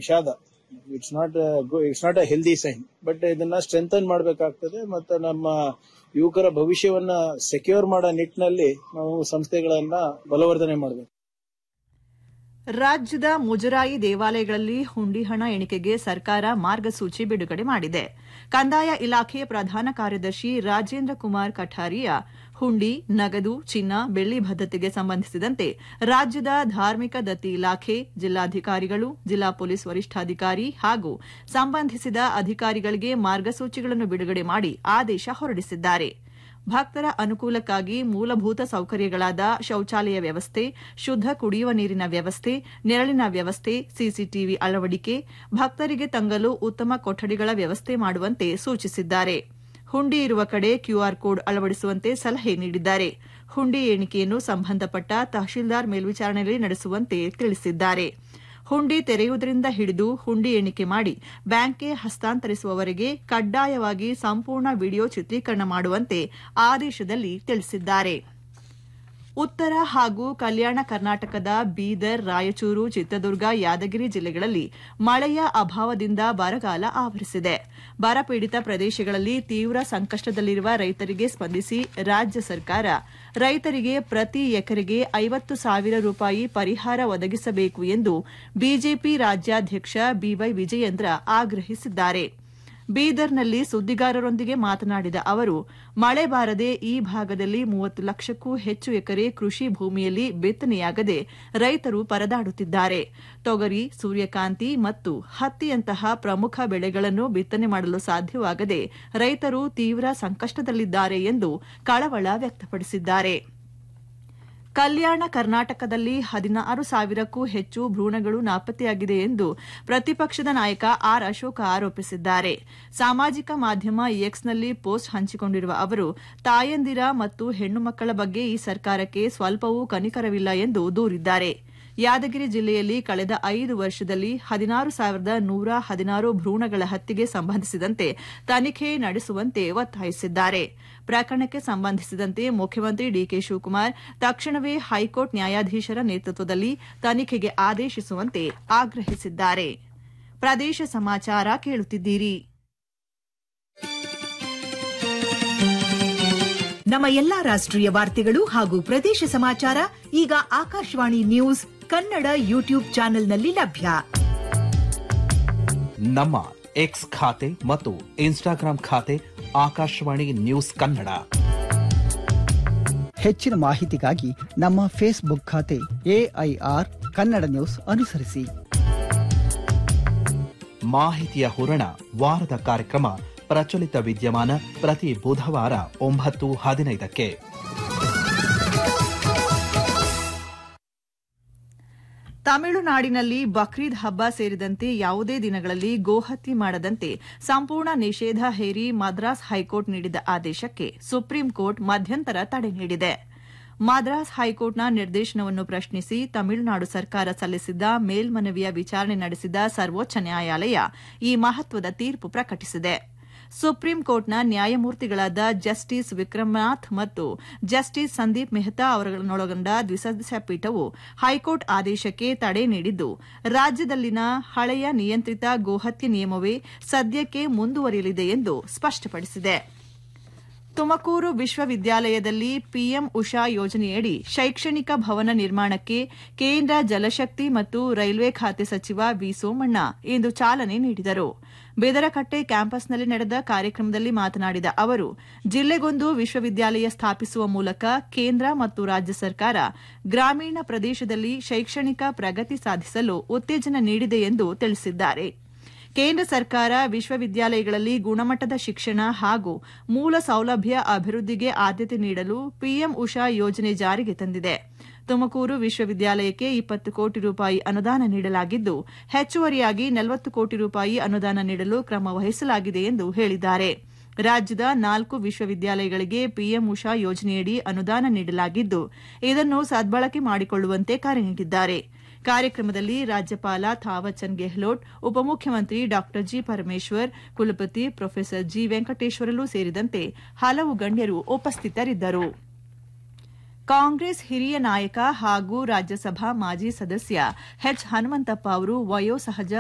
ವಿಷಾದ it's not it's not a healthy sign but ಇದನ್ನ strengthen ಮಾಡಬೇಕಾಗ್ತದೆ ಮತ್ತೆ ನಮ್ಮ ಯುವಕರ ಭವಿಷ್ಯವನ್ನ ಸೆಕ್ಯೂರ್ ಮಾಡೋ ನಿಟ್ಟಿನಲ್ಲಿ ನಾವು ಸಂಸ್ಥೆಗಳನ್ನ ಬಲವರ್ಧನೆ ಮಾಡಬೇಕು ರಾಜ್ಯದ ಮುಜರಾಯಿ ದೇವಾಲಯಗಳಲ್ಲಿ ಹುಂಡಿ ಹಣ ಎಣಿಕೆಗೆ ಸರ್ಕಾರ ಮಾರ್ಗಸೂಚಿ ಬಿಡುಗಡೆ ಮಾಡಿದೆ ಕಂದಾಯ ಇಲಾಖೆ ಪ್ರಧಾನ ಕಾರ್ಯದರ್ಶಿ ರಾಜೇಂದ್ರ ಕುಮಾರ್ ಕಠಾರಿಯಾ ಹುಂಡಿ ನಗದು ಚಿನ್ನ ಬೆಳ್ಳಿ ಭದ್ರತೆಗೆ ಸಂಬಂಧಿಸಿದಂತೆ ರಾಜ್ಯದ ಧಾರ್ಮಿಕ ದತ್ತಿ ಇಲಾಖೆ ಜಿಲ್ಲಾಧಿಕಾರಿಗಳು ಜಿಲ್ಲಾ ಪೊಲೀಸ್ ವರಿಷ್ಠಾಧಿಕಾರಿ ಹಾಗೂ ಸಂಬಂಧಿಸಿದ ಅಧಿಕಾರಿಗಳಿಗೆ ಮಾರ್ಗಸೂಚಿಗಳನ್ನು ಬಿಡುಗಡೆ ಮಾಡಿ ಆದೇಶ ಹೊರಡಿಸಿದ್ದಾರೆ ಭಕ್ತರ ಅನುಕೂಲಕ್ಕಾಗಿ ಮೂಲಭೂತ ಸೌಕರ್ಯಗಳಾದ ಶೌಚಾಲಯ ವ್ಯವಸ್ಥೆ ಶುದ್ದ ಕುಡಿಯುವ ನೀರಿನ ವ್ಯವಸ್ಥೆ ನೆರಳಿನ ವ್ಯವಸ್ಥೆ ಸಿಸಿಟಿವಿ ಅಳವಡಿಕೆ ಭಕ್ತರಿಗೆ ತಂಗಲು ಉತ್ತಮ ಕೊಠಡಿಗಳ ವ್ಯವಸ್ಥೆ ಮಾಡುವಂತೆ ಸೂಚಿಸಿದ್ದಾರೆ ಹುಂಡಿ ಇರುವ ಕಡೆ ಕ್ಯೂಆರ್ ಕೋಡ್ ಅಳವಡಿಸುವಂತೆ ಸಲಹೆ ನೀಡಿದ್ದಾರೆ ಹುಂಡಿ ಎಣಿಕೆಯನ್ನು ಸಂಬಂಧಪಟ್ಟ ತಹಶೀಲ್ದಾರ್ ಮೇಲ್ವಿಚಾರಣೆಯಲ್ಲಿ ನಡೆಸುವಂತೆ ತಿಳಿಸಿದ್ದಾರೆ ಹುಂಡಿ ತೆರೆಯುವುದರಿಂದ ಹಿಡಿದು ಹುಂಡಿ ಎಣಿಕೆ ಮಾಡಿ ಬ್ಯಾಂಕ್ಗೆ ಹಸ್ತಾಂತರಿಸುವವರೆಗೆ ಕಡ್ಡಾಯವಾಗಿ ಸಂಪೂರ್ಣ ವಿಡಿಯೋ ಚಿತ್ರೀಕರಣ ಮಾಡುವಂತೆ ಆದೇಶದಲ್ಲಿ ತಿಳಿಸಿದ್ದಾರೆ ಉತ್ತರ ಹಾಗೂ ಕಲ್ಯಾಣ ಕರ್ನಾಟಕದ ಬೀದರ್ ರಾಯಚೂರು ಚಿತ್ರದುರ್ಗ ಯಾದಗಿರಿ ಜಿಲ್ಲೆಗಳಲ್ಲಿ ಮಳೆಯ ಅಭಾವದಿಂದ ಬರಗಾಲ ಆವರಿಸಿದೆ ಬರಪೀಡಿತ ಪ್ರದೇಶಗಳಲ್ಲಿ ತೀವ್ರ ಸಂಕಷ್ಟದಲ್ಲಿರುವ ರೈತರಿಗೆ ಸ್ಪಂದಿಸಿ ರಾಜ್ಯ ಸರ್ಕಾರ ರೈತರಿಗೆ ಪ್ರತಿ ಎಕರೆಗೆ ಐವತ್ತು ಸಾವಿರ ರೂಪಾಯಿ ಪರಿಹಾರ ಒದಗಿಸಬೇಕು ಎಂದು ಬಿಜೆಪಿ ರಾಜ್ಯಾಧ್ಯಕ್ಷ ಬಿವೈ ವಿಜಯೇಂದ್ರ ಆಗ್ರಹಿಸಿದ್ದಾರೆ ಬೀದರ್ನಲ್ಲಿ ಸುದ್ದಿಗಾರರೊಂದಿಗೆ ಮಾತನಾಡಿದ ಅವರು ಮಳೆ ಬಾರದೆ ಈ ಭಾಗದಲ್ಲಿ ಮೂವತ್ತು ಲಕ್ಷಕ್ಕೂ ಹೆಚ್ಚು ಎಕರೆ ಕೃಷಿ ಭೂಮಿಯಲ್ಲಿ ಬಿತ್ತನೆಯಾಗದೆ ರೈತರು ಪರದಾಡುತ್ತಿದ್ದಾರೆ ತೊಗರಿ ಸೂರ್ಯಕಾಂತಿ ಮತ್ತು ಹತ್ತಿಯಂತಹ ಪ್ರಮುಖ ಬೆಳೆಗಳನ್ನು ಬಿತ್ತನೆ ಮಾಡಲು ಸಾಧ್ಯವಾಗದೆ ರೈತರು ತೀವ್ರ ಸಂಕಷ್ಟದಲ್ಲಿದ್ದಾರೆ ಎಂದು ಕಳವಳ ವ್ಯಕ್ತಪಡಿಸಿದ್ದಾರೆ ಕಲ್ಯಾಣ ಕರ್ನಾಟಕದಲ್ಲಿ ಹದಿನಾರು ಸಾವಿರಕ್ಕೂ ಹೆಚ್ಚು ಭ್ರೂಣಗಳು ನಾಪತ್ತೆಯಾಗಿದೆ ಎಂದು ಪ್ರತಿಪಕ್ಷದ ನಾಯಕ ಆರ್ ಅಶೋಕ ಆರೋಪಿಸಿದ್ದಾರೆ ಸಾಮಾಜಿಕ ಮಾಧ್ಯಮ ಎಕ್ಸ್ನಲ್ಲಿ ಪೋಸ್ಟ್ ಹಂಚಿಕೊಂಡಿರುವ ಅವರು ತಾಯಂದಿರ ಮತ್ತು ಹೆಣ್ಣು ಮಕ್ಕಳ ಬಗ್ಗೆ ಈ ಸರ್ಕಾರಕ್ಕೆ ಸ್ವಲ್ಪವೂ ಕನಿಕರವಿಲ್ಲ ಎಂದು ದೂರಿದ್ದಾರೆ ಯಾದಗಿರಿ ಜಿಲ್ಲೆಯಲ್ಲಿ ಕಳೆದ ಐದು ವರ್ಷದಲ್ಲಿ ಹದಿನಾರು ಸಾವಿರದ ನೂರ ಹದಿನಾರು ಭ್ರೂಣಗಳ ಹತ್ಯೆಗೆ ಸಂಬಂಧಿಸಿದಂತೆ ತನಿಖೆ ನಡೆಸುವಂತೆ ಒತ್ತಾಯಿಸಿದ್ದಾರೆ ಪ್ರಕರಣಕ್ಕೆ ಸಂಬಂಧಿಸಿದಂತೆ ಮುಖ್ಯಮಂತ್ರಿ ಡಿಕೆ ಶಿವಕುಮಾರ್ ತಕ್ಷಣವೇ ಹೈಕೋರ್ಟ್ ನ್ಯಾಯಾಧೀಶರ ನೇತೃತ್ವದಲ್ಲಿ ತನಿಖೆಗೆ ಆದೇಶಿಸುವಂತೆ ಆಗ್ರಹಿಸಿದ್ದಾರೆ ಪ್ರದೇಶ ಸಮಾಚಾರ ಕೇಳುತ್ತಿದ್ದೀರಿ ನಮ್ಮ ಎಲ್ಲಾ ರಾಷ್ಟ್ರೀಯ ವಾರ್ತೆಗಳು ಹಾಗೂ ಪ್ರದೇಶ ಸಮಾಚಾರ ಈಗ ಆಕಾಶವಾಣಿ ನ್ಯೂಸ್ ಕನ್ನಡ ಯೂಟ್ಯೂಬ್ ಚಾನೆಲ್ನಲ್ಲಿ ಲಭ್ಯ ನಮ್ಮ ಎಕ್ಸ್ ಖಾತೆ ಮತ್ತು ಇನ್ಸ್ಟಾಗ್ರಾಂ ಖಾತೆ ಆಕಾಶವಾಣಿ ನ್ಯೂಸ್ ಕನ್ನಡ ಹೆಚ್ಚಿನ ಮಾಹಿತಿಗಾಗಿ ನಮ್ಮ ಫೇಸ್ಬುಕ್ ಖಾತೆ ಎಐಆರ್ ಕನ್ನಡ ನ್ಯೂಸ್ ಅನುಸರಿಸಿ ಮಾಹಿತಿಯ ಹೂರಣ ವಾರದ ಕಾರ್ಯಕ್ರಮ ಪ್ರಚಲಿತ ವಿದ್ಯಮಾನ ಪ್ರತಿ ಬುಧವಾರ ಒಂಬತ್ತು ಹದಿನೈದಕ್ಕೆ ತಮಿಳುನಾಡಿನಲ್ಲಿ ಬಕ್ರೀದ್ ಹಬ್ಬ ಸೇರಿದಂತೆ ಯಾವುದೇ ದಿನಗಳಲ್ಲಿ ಗೋಹತ್ಯೆ ಮಾಡದಂತೆ ಸಂಪೂರ್ಣ ನಿಷೇಧ ಹೇರಿ ಮದ್ರಾಸ್ ಹೈಕೋರ್ಟ್ ನೀಡಿದ ಆದೇಶಕ್ಕೆ ಸುಪ್ರೀಂ ಕೋರ್ಟ್ ಮಧ್ಯಂತರ ತಡೆ ನೀಡಿದೆ ಮದ್ರಾಸ್ ಹೈಕೋರ್ಟ್ನ ನಿರ್ದೇಶನವನ್ನು ಪ್ರಶ್ನಿಸಿ ತಮಿಳುನಾಡು ಸರ್ಕಾರ ಸಲ್ಲಿಸಿದ್ದ ಮೇಲ್ಮನವಿಯ ವಿಚಾರಣೆ ನಡೆಸಿದ ಸರ್ವೋಚ್ಚ ನ್ಯಾಯಾಲಯ ಈ ಮಹತ್ವದ ತೀರ್ಪು ಪ್ರಕಟಿಸಿದೆ ಸುಪ್ರೀಂ ಕೋರ್ಟ್ನ ನ್ಯಾಯಮೂರ್ತಿಗಳಾದ ಜಸ್ಟಿಸ್ ವಿಕ್ರಮನಾಥ್ ಮತ್ತು ಜಸ್ಟಿಸ್ ಸಂದೀಪ್ ಮೆಹ್ತಾ ಅವರನ್ನೊಳಗೊಂಡ ದ್ವಿಸದಸ್ಯ ಪೀಠವು ಹೈಕೋರ್ಟ್ ಆದೇಶಕ್ಕೆ ತಡೆ ನೀಡಿದ್ದು ರಾಜ್ಯದಲ್ಲಿನ ಹಳೆಯ ನಿಯಂತ್ರಿತ ಗೋಹತ್ಯೆ ನಿಯಮವೇ ಸದ್ಯಕ್ಕೆ ಮುಂದುವರಿಯಲಿದೆ ಎಂದು ಸ್ಪಷ್ಟಪಡಿಸಿದೆ ತುಮಕೂರು ವಿಶ್ವವಿದ್ಯಾಲಯದಲ್ಲಿ ಪಿಎಂ ಉಷಾ ಯೋಜನೆಯಡಿ ಶೈಕ್ಷಣಿಕ ಭವನ ನಿರ್ಮಾಣಕ್ಕೆ ಕೇಂದ್ರ ಜಲಶಕ್ತಿ ಮತ್ತು ರೈಲ್ವೆ ಖಾತೆ ಸಚಿವ ವಿ ಸೋಮಣ್ಣ ಇಂದು ಚಾಲನೆ ನೀಡಿದರು ಬೇದರಕಟ್ಟೆ ಕ್ಯಾಂಪಸ್ನಲ್ಲಿ ನಡೆದ ಕಾರ್ಯಕ್ರಮದಲ್ಲಿ ಮಾತನಾಡಿದ ಅವರು ಜಿಲ್ಲೆಗೊಂದು ವಿಶ್ವವಿದ್ಯಾಲಯ ಸ್ಥಾಪಿಸುವ ಮೂಲಕ ಕೇಂದ್ರ ಮತ್ತು ರಾಜ್ಯ ಸರ್ಕಾರ ಗ್ರಾಮೀಣ ಪ್ರದೇಶದಲ್ಲಿ ಶೈಕ್ಷಣಿಕ ಪ್ರಗತಿ ಸಾಧಿಸಲು ಉತ್ತೇಜನ ನೀಡಿದೆ ಎಂದು ತಿಳಿಸಿದ್ದಾರೆ ಕೇಂದ್ರ ಸರ್ಕಾರ ವಿಶ್ವವಿದ್ಯಾಲಯಗಳಲ್ಲಿ ಗುಣಮಟ್ಟದ ಶಿಕ್ಷಣ ಹಾಗೂ ಮೂಲ ಸೌಲಭ್ಯ ಅಭಿವೃದ್ಧಿಗೆ ಆದ್ಯತೆ ನೀಡಲು ಪಿಎಂ ಉಷಾ ಯೋಜನೆ ಜಾರಿಗೆ ತಂದಿದೆ ತುಮಕೂರು ವಿಶ್ವವಿದ್ಯಾಲಯಕ್ಕೆ ಇಪ್ಪತ್ತು ಕೋಟಿ ರೂಪಾಯಿ ಅನುದಾನ ನೀಡಲಾಗಿದ್ದು ಹೆಚ್ಚುವರಿಯಾಗಿ ನಲವತ್ತು ಕೋಟಿ ರೂಪಾಯಿ ಅನುದಾನ ನೀಡಲು ಕ್ರಮ ವಹಿಸಲಾಗಿದೆ ಎಂದು ಹೇಳಿದ್ದಾರೆ ರಾಜ್ಯದ ನಾಲ್ಕು ವಿಶ್ವವಿದ್ಯಾಲಯಗಳಿಗೆ ಪಿಎಂ ಉಷಾ ಯೋಜನೆಯಡಿ ಅನುದಾನ ನೀಡಲಾಗಿದ್ದು ಇದನ್ನು ಸದ್ಬಳಕೆ ಮಾಡಿಕೊಳ್ಳುವಂತೆ ಕರೆ ನೀಡಿದ್ದಾರೆ ಕಾರ್ಯಕ್ರಮದಲ್ಲಿ ರಾಜ್ಯಪಾಲ ಥಾವರ್ಚಂದ್ ಗೆಹ್ಲೋಟ್ ಉಪಮುಖ್ಯಮಂತ್ರಿ ಡಾ ಜಿ ಪರಮೇಶ್ವರ್ ಕುಲಪತಿ ಪ್ರೊಫೆಸರ್ ಜಿ ವೆಂಕಟೇಶ್ವರಲು ಸೇರಿದಂತೆ ಹಲವು ಗಣ್ಯರು ಉಪಸ್ಥಿತರಿದ್ದರು ಕಾಂಗ್ರೆಸ್ ಹಿರಿಯ ನಾಯಕ ಹಾಗೂ ರಾಜ್ಯಸಭಾ ಮಾಜಿ ಸದಸ್ಯ ಎಚ್ ಹನುಮಂತಪ್ಪ ಅವರು ವಯೋಸಹಜ